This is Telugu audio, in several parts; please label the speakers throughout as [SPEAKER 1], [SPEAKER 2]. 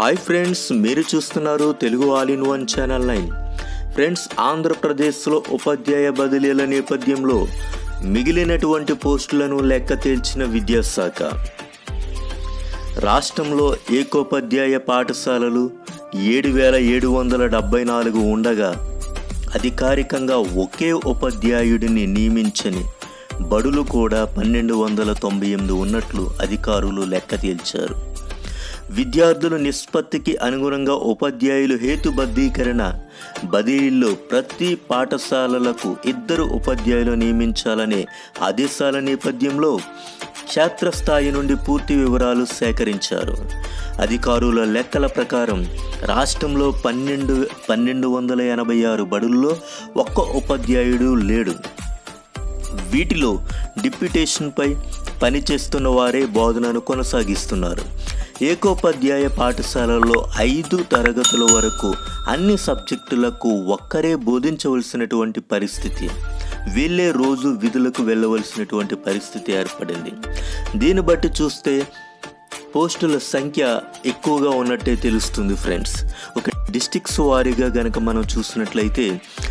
[SPEAKER 1] హాయ్ ఫ్రెండ్స్ మీరు చూస్తున్నారు Telugu all in one channel nine friends ఆంధ్రప్రదేశ్లో ఉపాధ్యాయ బదిలీల నేపథ్యంలో మిగిలినటువంటి పోస్టులను లెక్క తేల్చిన విద్యాశాఖ రాష్ట్రంలో ఏకోపాధ్యాయ పాఠశాలలు ఏడు వేల ఏడు వందల డెబ్బై నాలుగు ఉండగా అధికారికంగా ఒకే ఉపాధ్యాయుడిని నియమించని బడులు కూడా పన్నెండు వందల తొంభై ఎనిమిది ఉన్నట్లు అధికారులు లెక్క తేల్చారు విద్యార్థుల నిష్పత్తికి అనుగుణంగా ఉపాధ్యాయులు హేతుబద్ధీకరణ బదిలీల్లో ప్రతి పాఠశాలలకు ఇద్దరు ఉపాధ్యాయులు నియమించాలనే ఆదేశాల నేపథ్యంలో క్షేత్రస్థాయి నుండి పూర్తి వివరాలు సేకరించారు అధికారుల లెక్కల ప్రకారం రాష్ట్రంలో పన్నెండు పన్నెండు వందల ఎనభై ఆరు బడుల్లో ఒక్క ఉపాధ్యాయుడు లేడు వీటిలో డిప్యుటేషన్పై పనిచేస్తున్న వారే బోధనను కొనసాగిస్తున్నారు ఏకోపాధ్యాయ పాఠశాలల్లో ఐదు తరగతుల వరకు అన్ని సబ్జెక్టులకు ఒక్కరే బోధించవలసినటువంటి పరిస్థితి వీళ్ళే రోజు విధులకు వెళ్ళవలసినటువంటి పరిస్థితి ఏర్పడింది దీన్ని బట్టి చూస్తే పోస్టుల సంఖ్య ఎక్కువగా ఉన్నట్టే తెలుస్తుంది ఫ్రెండ్స్ ఒక డిస్టిక్స్ వారీగా గనక మనం చూసినట్లయితే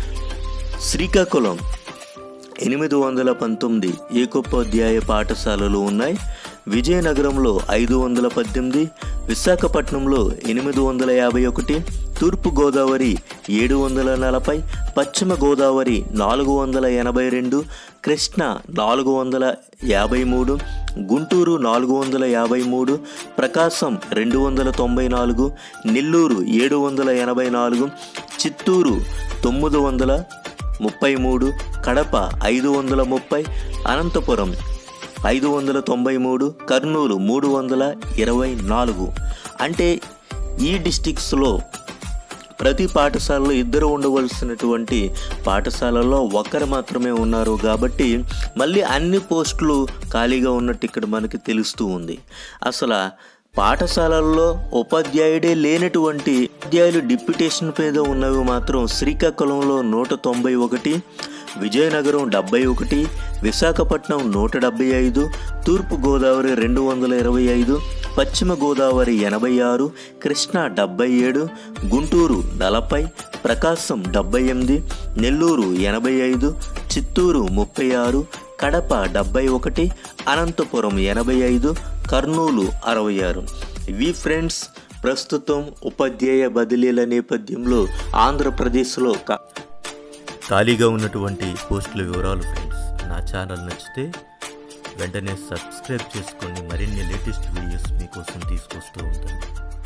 [SPEAKER 1] శ్రీకాకుళం ఎనిమిది వందల పంతొమ్మిది ఏకోపాధ్యాయ పాఠశాలలు ఉన్నాయి విజయనగరంలో ఐదు వందల పద్దెనిమిది విశాఖపట్నంలో ఎనిమిది వందల యాభై ఒకటి తూర్పు గోదావరి ఏడు వందల నలభై పశ్చిమ గోదావరి నాలుగు వందల ఎనభై రెండు కృష్ణా నాలుగు వందల యాభై మూడు గుంటూరు నాలుగు వందల యాభై మూడు ప్రకాశం రెండు వందల తొంభై నాలుగు నెల్లూరు ఏడు వందల ఎనభై నాలుగు చిత్తూరు తొమ్మిది వందల ముప్పై మూడు కడప ఐదు వందల ముప్పై అనంతపురం ఐదు వందల తొంభై మూడు కర్నూలు మూడు వందల ఇరవై నాలుగు అంటే ఈ డిస్టిక్స్లో ప్రతి పాఠశాలలో ఇద్దరు ఉండవలసినటువంటి పాఠశాలలో ఒక్కరు మాత్రమే ఉన్నారు కాబట్టి మళ్ళీ అన్ని పోస్టులు ఖాళీగా ఉన్నట్టు ఇక్కడ మనకి తెలుస్తూ ఉంది అసలు పాఠశాలల్లో ఉపాధ్యాయుడే లేనటువంటి ఉపాధ్యాయులు డిప్యుటేషన్ మీద ఉన్నవి మాత్రం శ్రీకాకుళంలో నూట తొంభై ఒకటి విజయనగరం డెబ్బై ఒకటి విశాఖపట్నం నూట డెబ్బై ఐదు తూర్పు గోదావరి రెండు వందల ఇరవై ఐదు పశ్చిమ గోదావరి ఎనభై ఆరు కృష్ణా డెబ్బై ఏడు గుంటూరు నలభై ప్రకాశం డెబ్బై ఎనిమిది నెల్లూరు ఎనభై ఐదు చిత్తూరు ముప్పై ఆరు కడప డెబ్బై ఒకటి అనంతపురం ఎనభై ఐదు కర్నూలు అరవై ఆరు ఇవి ఫ్రెండ్స్ ప్రస్తుతం ఉపాధ్యాయ బదిలీల నేపథ్యంలో ఆంధ్రప్రదేశ్లో కా- ఖాళీగా ఉన్నటువంటి పోస్టుల వివరాలు ఫ్రెండ్స్ నా ఛానల్ నచ్చితే వెంటనే సబ్స్క్రైబ్ చేసుకోండి మరిన్ని లేటెస్ట్ వీడియోస్ మీకోసం తీసుకొస్తూ ఉంటాను